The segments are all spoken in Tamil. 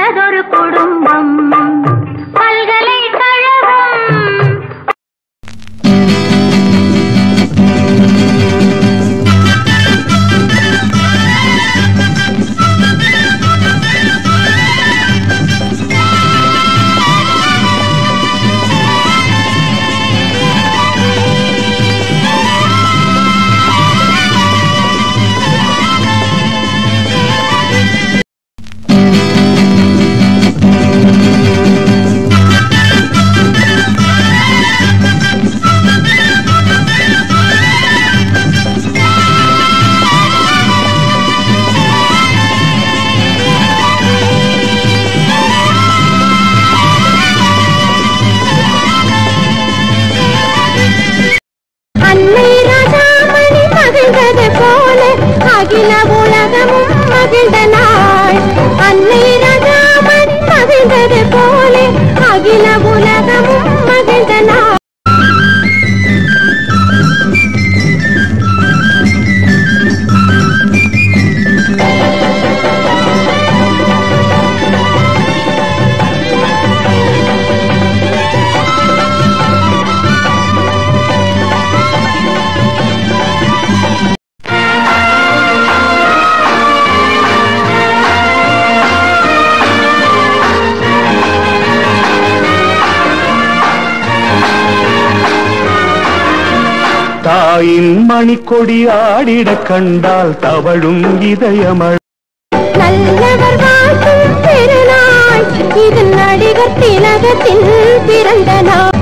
நல்லதொரு குடும்பம் பல்கலைக்கழகம் அன்னை ராஜாமணி மகிழ்ந்தது போல அகில உலகமும் மகிழ்ந்த நாள் அன்னை ராஜாமணி மகிழ்ந்தது போல அகில உலகமும் மகிழ்ந்த நாள் தாயின் மணிக்கொடி ஆடிட கண்டால் தவழும் இதயமழ நல்லவர் வாழ்த்தும் திருநாள் இது நடிகர் திலகத்தின் பிறந்த நாள்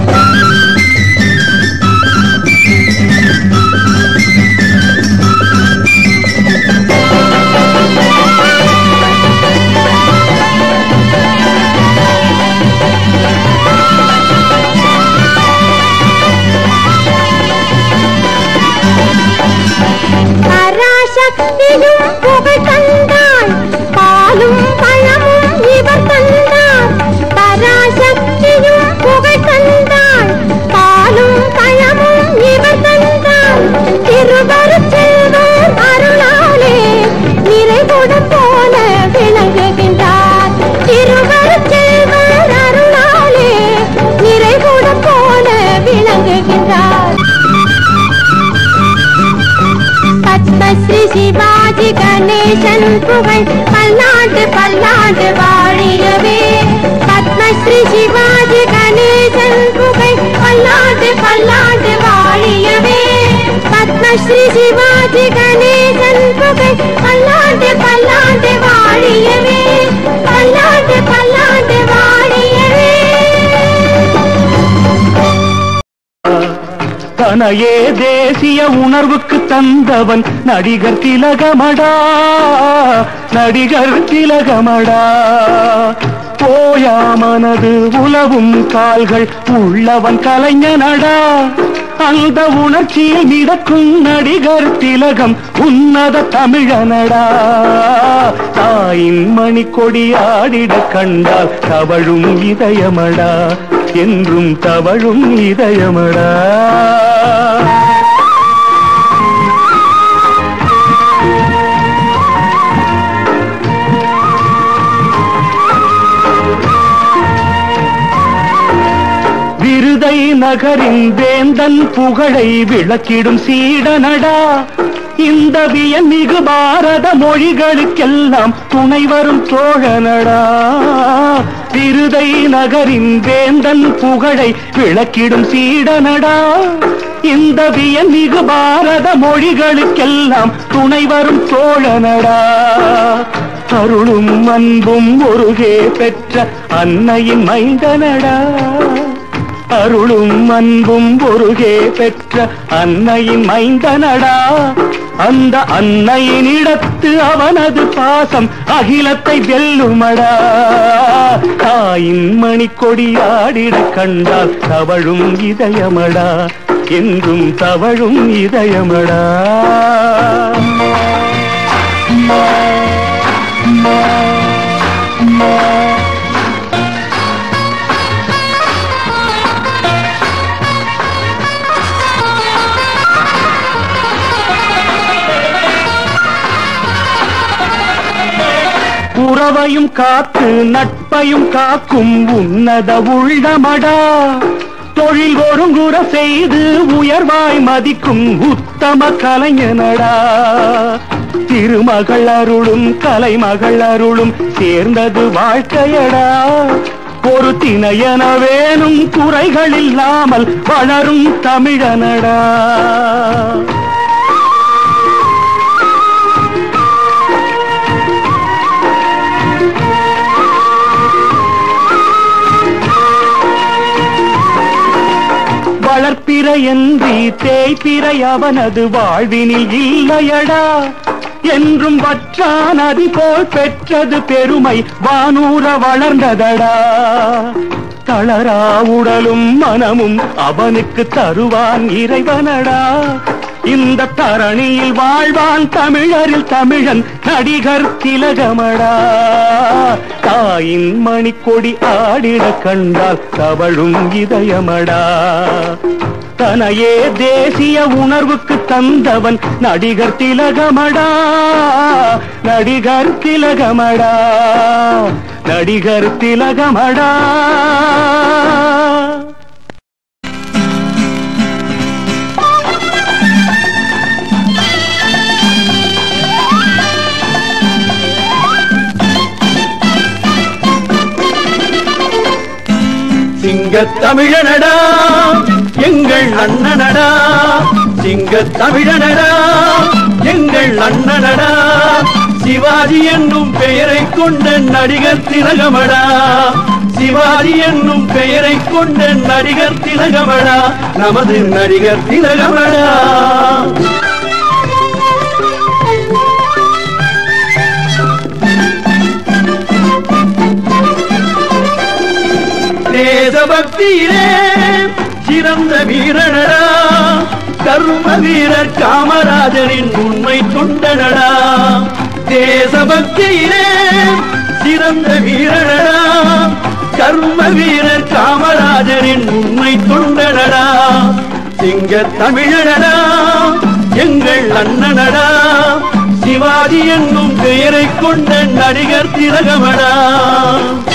பராசக்தியும் புகழ் தந்தாள் பாலும் பழமும் இவர் தந்தார் பராசக்தியும் புகழ் தந்தாள் பாலும் பழமும் இவர் தந்தார் திருவருட் செல்வர் அருளாலே நிறைகுடம் போல விளங்குகின்றார் திருவருட் செல்வர் அருளாலே நிறைகுடம் போல விளங்குகின்றார் பத்மஸ்ரீ சிவாஜி கணேசன் புகழ் பல்லாண்டு பல்லாண்டு வாழியவே பத்மஸ்ரீ சிவாஜி கணேசன் புகழ் பல்லாண்டு பல்லாண்டு வாழியவே பத்மஸ்ரீ சிவாஜி கணேசன் புகழ் பல்லாண்டு பல்லாண்டு வாழியவே பல்லாண்டு பல்லாண்டு வாழியவே தனையே தேசிய உணர்வுக்கு தந்தவன் நடிகர் திலகமடா நடிகர் திலகமடா போயாமனது உலவும் கால்கள் உள்ளவன் கலைஞனடா அந்த உணர்ச்சியில் மிதக்கும் நடிகர் திலகம் உன்னத தமிழனடா தாயின் மணிக்கொடி ஆடிட கண்டால் தவழும் இதயமடா என்றும் தவழும் இதயமடா விருதை நகரின் வேந்தன் புகழை விளக்கிடும் சீடனடா இந்த வியன்மிகு பாரத மொழிகளுக்கெல்லாம் துணை வரும் தோழனடா விருதை நகரின் வேந்தன் புகழை விளக்கிடும் சீடனடா இந்த வியன்மிகு பாரத மொழிகளுக்கெல்லாம் துணை வரும் தோழனடா அருளும் அன்பும் ஒருகே பெற்ற அன்னையின் மைந்தனடா அருளும் அன்பும் ஒருகே பெற்ற அன்னையின் மைந்தனடா அந்த அன்னையினிடத்து அவனது பாசம் அகிலத்தை வெல்லுமடா தாயின் மணிக்கொடி ஆடிட கண்டால் தவழும் இதயமடா என்றும் தவழும் இதயமடா உறவையும் காத்து நட்பையும் காக்கும் உன்னத உள்ளமடா தொழில் ஒருங்குற செய்து உயர்வாய் மதிக்கும் உத்தம கலைஞனடா திருமகள் அருளும் கலைமகள் அருளும் சேர்ந்தது வாழ்க்கையடா ஒரு திணையன வேணும் குறைகள் இல்லாமல் வளரும் தமிழனடா வளர்ப்பிற என்றி தேய்ப்பிறை அவனது வாழ்வினில் இல்லையடா என்றும் வற்றா நதி போல் பெற்றது பெருமை வானூர வளர்ந்ததடா தளரா உடலும் மனமும் அவனுக்கு தருவான் இறைவனடா இந்த தரணியில் வாழ்வான் தமிழரில் தமிழன் நடிகர் திலகமடா தாயின் மணிக்கொடி ஆடிட கண்டால் தவழும் இதயமடா தனையே தேசிய உணர்வுக்கு தந்தவன் நடிகர் திலகமடா நடிகர் திலகமடா நடிகர் திலகமடா சிங்கத் தமிழனடா எங்கள் அண்ணனடா சிங்கத் தமிழனடா எங்கள் அண்ணனடா சிவாஜி என்னும் பெயரை கொண்ட நடிகர் திலகமடா சிவாஜி என்னும் பெயரை கொண்ட நடிகர் திலகமடா நமது நடிகர் திலகமடா தேசபக்தியிலே சிறந்த வீரனடா கர்ம வீரர் காமராஜரின் உண்மை தொண்டனடா தேசபக்தியிலே சிறந்த வீரனடா கர்ம வீரர் காமராஜரின் உண்மை தொண்டனடா சிங்க தமிழனடா எங்கள் அண்ணனடா சிவாஜி என்னும் பெயரை கொண்ட நடிகர் திலகமடா